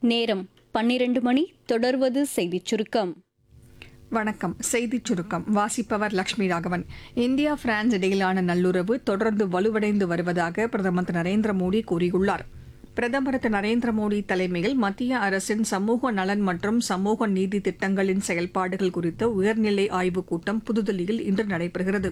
நேரம் பன்னிரண்டு மணி தொடர்வது செய்திச் சுருக்கம் வணக்கம் செய்திச் சுருக்கம் வாசிப்பவர் லட்சுமி ராகவன் இந்தியா பிரான்ஸ் இடையிலான நல்லுறவு தொடர்ந்து வலுவடைந்து வருவதாக பிரதமர் திரு நரேந்திர மோடி கூறியுள்ளார் பிரதமர் திரு நரேந்திர மோடி தலைமையில் மத்திய அரசின் சமூக நலன் மற்றும் சமூக நீதி திட்டங்களின் செயல்பாடுகள் குறித்த உயர்நிலை ஆய்வுக் கூட்டம் புதுதில்லியில் இன்று நடைபெறுகிறது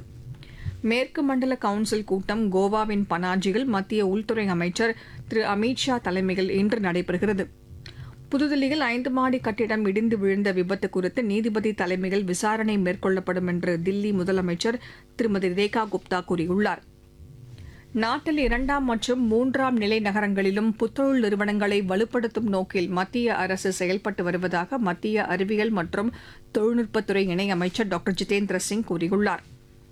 மேற்கு மண்டல கவுன்சில் கூட்டம் கோவாவின் பனாஜியில் மத்திய உள்துறை அமைச்சர் திரு அமித்ஷா தலைமையில் இன்று நடைபெறுகிறது புதுதில்லியில் ஐந்து மாடி கட்டிடம் இடிந்து விழுந்த விபத்து குறித்து நீதிபதி தலைமையில் விசாரணை மேற்கொள்ளப்படும் என்று தில்லி முதலமைச்சர் திருமதி ரேகா குப்தா கூறியுள்ளார் நாட்டில் இரண்டாம் மற்றும் மூன்றாம் நிலை நகரங்களிலும் புத்தொழில் நிறுவனங்களை வலுப்படுத்தும் நோக்கில் மத்திய அரசு செயல்பட்டு வருவதாக மத்திய அறிவியல் மற்றும் தொழில்நுட்பத்துறை இணையமைச்சர் டாக்டர் ஜிதேந்திர சிங் கூறியுள்ளார்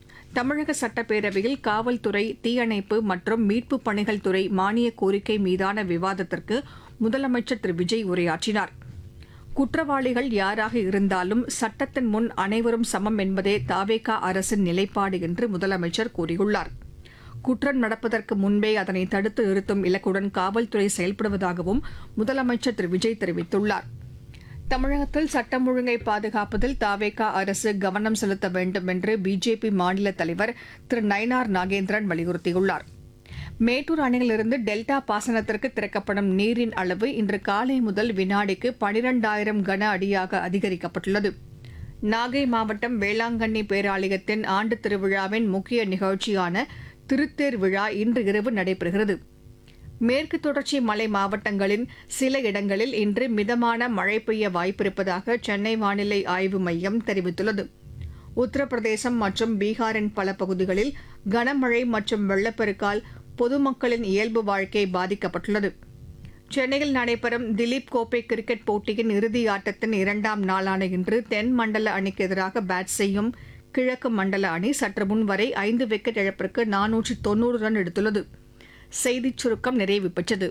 தமிழக சட்டப்பேரவையில் காவல்துறை தீயணைப்பு மற்றும் மீட்புப் பணிகள் துறை மானிய கோரிக்கை மீதான விவாதத்திற்கு முதலமைச்சர் திரு விஜய் உரையாற்றினார் குற்றவாளிகள் யாராக இருந்தாலும் சட்டத்தின் முன் அனைவரும் சமம் என்பதே தாவேகா அரசின் நிலைப்பாடு என்று முதலமைச்சர் கூறியுள்ளார் குற்றம் நடப்பதற்கு முன்பே அதனை தடுத்து நிறுத்தும் இலக்குடன் காவல்துறை செயல்படுவதாகவும் முதலமைச்சர் திரு விஜய் தெரிவித்துள்ளார் தமிழகத்தில் சட்டம் ஒழுங்கை பாதுகாப்பதில் தாவேகா அரசு கவனம் செலுத்த வேண்டும் என்று பிஜேபி மாநில தலைவர் திரு நயினார் நாகேந்திரன் வலியுறுத்தியுள்ளார் மேட்டூர் அணையிலிருந்து டெல்டா பாசனத்திற்கு திறக்கப்படும் நீரின் அளவு இன்று காலை முதல் வினாடிக்கு பனிரெண்டாயிரம் கன அடியாக அதிகரிக்கப்பட்டுள்ளது நாகை மாவட்டம் வேளாங்கண்ணி பேராலயத்தின் ஆண்டு திருவிழாவின் முக்கிய நிகழ்ச்சியான திருத்தேர் விழா இன்று இரவு நடைபெறுகிறது மேற்கு தொடர்ச்சி மலை மாவட்டங்களின் சில இடங்களில் இன்று மிதமான மழை பெய்ய வாய்ப்பிருப்பதாக சென்னை வானிலை ஆய்வு மையம் தெரிவித்துள்ளது உத்தரப்பிரதேசம் மற்றும் பீகாரின் பல பகுதிகளில் கனமழை மற்றும் வெள்ளப்பெருக்கால் பொதுமக்களின் இயல்பு வாழ்க்கை பாதிக்கப்பட்டுள்ளது சென்னையில் நடைபெறும் திலீப் கோப்பை கிரிக்கெட் போட்டியின் இறுதி ஆட்டத்தின் இரண்டாம் நாளான இன்று தென் மண்டல அணிக்கு எதிராக பேட் செய்யும் கிழக்கு மண்டல அணி சற்று முன் வரை ஐந்து விக்கெட் இழப்பிற்கு நானூற்று தொன்னூறு ரன் எடுத்துள்ளது செய்திச் சுருக்கம் நிறைவு பெற்றது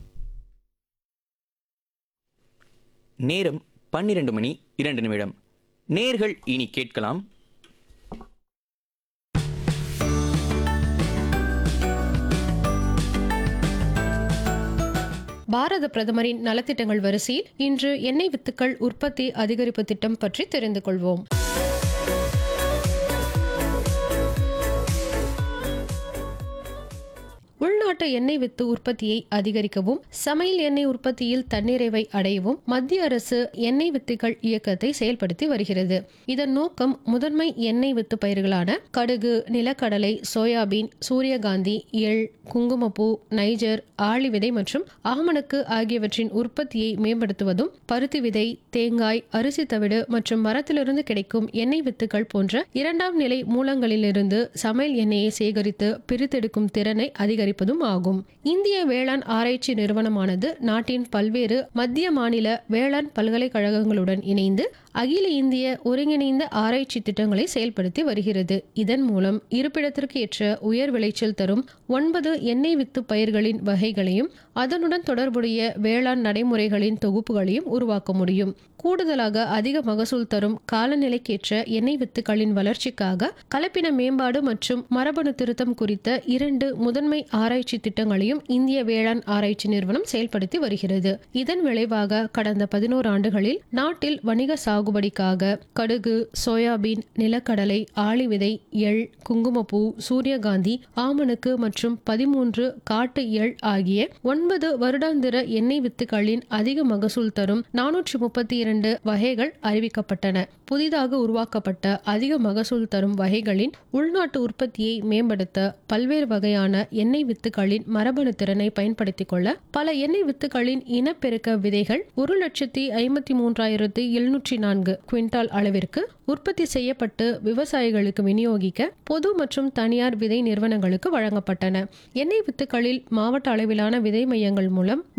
நேரம் பன்னிரண்டு மணி இரண்டு நிமிடம் நேர்கள் இனி கேட்கலாம் பாரத பிரதமரின் நலத்திட்டங்கள் வரிசையில் இன்று எண்ணெய் வித்துக்கள் உற்பத்தி அதிகரிப்பு திட்டம் பற்றி தெரிந்து கொள்வோம் உள்நாட்டு எண்ணெய் வித்து உற்பத்தியை அதிகரிக்கவும் சமையல் எண்ணெய் உற்பத்தியில் தன்னிறைவை அடையவும் மத்திய அரசு எண்ணெய் வித்துகள் இயக்கத்தை செயல்படுத்தி வருகிறது இதன் நோக்கம் முதன்மை எண்ணெய் வித்து பயிர்களான கடுகு நிலக்கடலை சோயாபீன் சூரியகாந்தி எள் குங்குமப்பூ நைஜர் ஆளி விதை மற்றும் ஆமணக்கு ஆகியவற்றின் உற்பத்தியை மேம்படுத்துவதும் பருத்தி விதை தேங்காய் அரிசி தவிடு மற்றும் மரத்திலிருந்து கிடைக்கும் எண்ணெய் வித்துகள் போன்ற இரண்டாம் நிலை மூலங்களிலிருந்து சமையல் எண்ணெயை சேகரித்து பிரித்தெடுக்கும் திறனை அதிகரிப்பதும் ஆகும் இந்திய வேளாண் ஆராய்ச்சி நிறுவனமானது நாட்டின் பல்வேறு மத்திய மாநில வேளாண் பல்கலைக்கழகங்களுடன் இணைந்து அகில இந்திய ஒருங்கிணைந்த ஆராய்ச்சி திட்டங்களை செயல்படுத்தி வருகிறது இதன் மூலம் இருப்பிடத்திற்கு ஏற்ற உயர் விளைச்சல் தரும் ஒன்பது எண்ணெய் வித்து பயிர்களின் வகைகளையும் அதனுடன் தொடர்புடைய வேளாண் நடைமுறைகளின் தொகுப்புகளையும் உருவாக்க முடியும் கூடுதலாக அதிக மகசூல் தரும் காலநிலைக்கேற்ற எண்ணெய் வித்துக்களின் வளர்ச்சிக்காக கலப்பின மேம்பாடு மற்றும் மரபணு திருத்தம் குறித்த இரண்டு முதன்மை ஆராய்ச்சி திட்டங்களையும் இந்திய வேளாண் ஆராய்ச்சி நிறுவனம் செயல்படுத்தி வருகிறது இதன் விளைவாக கடந்த பதினோரு ஆண்டுகளில் நாட்டில் வணிக சாகுபடிக்காக கடுகு சோயாபீன் நிலக்கடலை ஆளி விதை எள் குங்குமப்பூ சூரியகாந்தி ஆமணக்கு மற்றும் பதிமூன்று காட்டு எள் ஆகிய ஒன்பது வருடாந்திர எண்ணெய் வித்துக்களின் அதிக மகசூல் தரும் நானூற்றி முப்பத்தி இரண்டு வகைகள் அறிவிக்கப்பட்டன புதிதாக உருவாக்கப்பட்ட அதிக மகசூல் தரும் வகைகளின் உள்நாட்டு உற்பத்தியை மேம்படுத்த பல்வேறு வகையான எண்ணெய் வித்துக்களின் மரபணு திறனை பயன்படுத்திக் கொள்ள பல எண்ணெய் வித்துக்களின் இனப்பெருக்க விதைகள் ஒரு லட்சத்தி ஐம்பத்தி மூன்றாயிரத்தி எழுநூற்றி நான்கு குவிண்டால் அளவிற்கு உற்பத்தி செய்யப்பட்டு விவசாயிகளுக்கு விநியோகிக்க பொது மற்றும் தனியார் விதை நிறுவனங்களுக்கு வழங்கப்பட்டன எண்ணெய் வித்துக்களில் மாவட்ட அளவிலான விதை மையங்கள் மூலம்